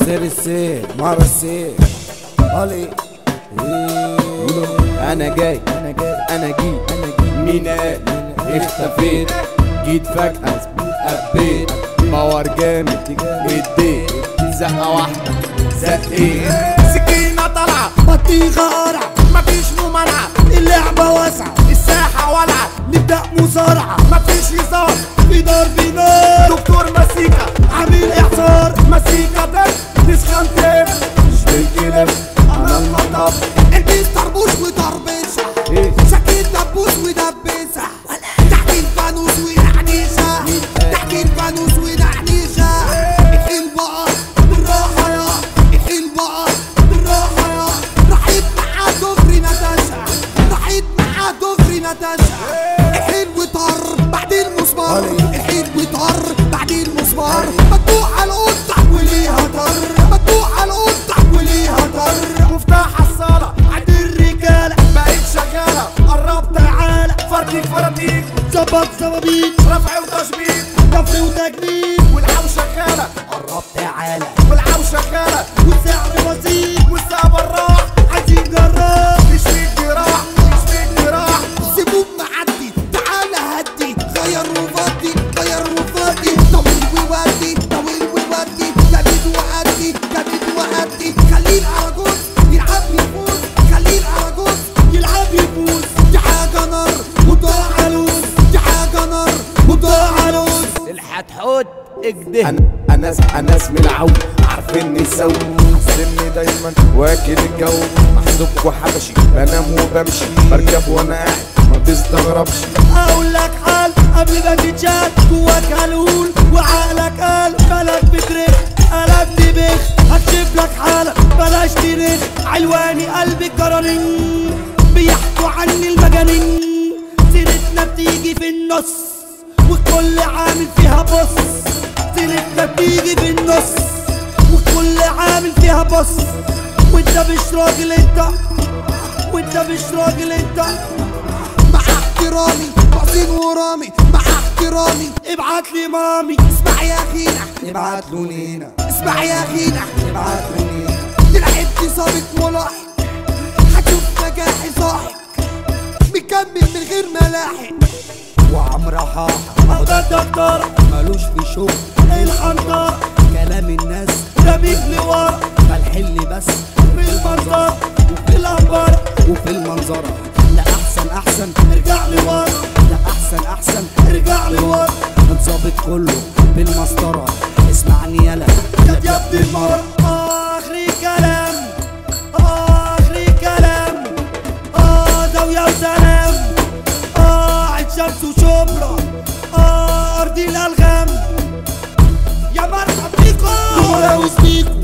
سيرسي مارسي علي انا جاي انا جاي انا جيت انا جاي مين قال اختفيت جيت فجأة قبيت باور جامد اديت زقة واحدة زقيت سكينة طالعة بطيخة قرع مفيش ممانعة اللعبة واسعة الساحة ولعة نبدأ مصارعة مفيش هزار في ضرب نار دكتور مسيكا عامل إعصار مسيكا تف تسخن تف مش بالكلام انا المطب البيت طربوش وضربشة ايه سكين دبوس ودبسة تحت الفانوس ونعنيشة تحت الفانوس ونعنيشة الحين بقى بالراحة يا الحين بقى بالراحة يا رحيت مع دغري نتاشا رحيت مع دغري نتاشا الحين وطر بعد المسمار الحين وطر بعد المسمار مدوع على القطة وليها طر مدوع على القطة وليها طر مفتاح الصالة عند الرجالة بقيت شغالة قربت تعالى فرتيك فرتيك ظبط زبابيك رفع وتشبيك كفر وتجميل والعو شغالة قرب تعالى والعو شغالة والسعر بسيط والسقف الراح عايزين جراح مش فيك جراح مش فيك جراح سيبوك معدي تعالى هدي غير وفضي غير وفضي طويل وودي طويل وودي جديد وأدي جديد وأدي خليه العجوز يلعب يفوز خليه العجوز يلعب يفوز دي حاجة نار وضاع علوز دي حاجة نار وضاع علوز الحت حوت اجده انا انا انا اسمي العود عارفيني سوي حاسني دايما واكل الجو محسوب وحبشي بنام وبمشي بركب وانا قاعد ما تستغربش اقول لك حال قبل ما تتشال جواك هلول وعقلك قال بالك بترخ قلبت بخ هكشف لك حالك بلاش ترخ علواني قلبي قرارين بيحكوا عني المجانين سيرتنا بتيجي في النص والكل عامل فيها بص سيرتنا بتيجي في النص والكل عامل فيها بص وانت مش راجل انت وانت مش راجل انت مع احترامي باصين ورامي مع احترامي ابعت لي مامي اسمع يا اخينا ابعت له نينا اسمع يا اخينا ابعت له نينا لعبت ظابط ملاحق هتشوف نجاحي صاحب مكمل من غير ملاحق وعمرو حاحة اهو ده الدكتورة ملوش في شغل الحنطرة كلام الناس رميك لورا بنحل بس في المنظرة وفي الأخبار وفي المنظرة لا أحسن أحسن ارجع لورا لا أحسن أحسن ارجع لورا الظابط كله بالمسطرة اسمعني يلا يا يا ابن المرة آخري كلام آخري كلام آه زاوية وسلام آه عين شمس وشبرا آه أرض الألغام يا مرحب بيكم ولا وسبيكم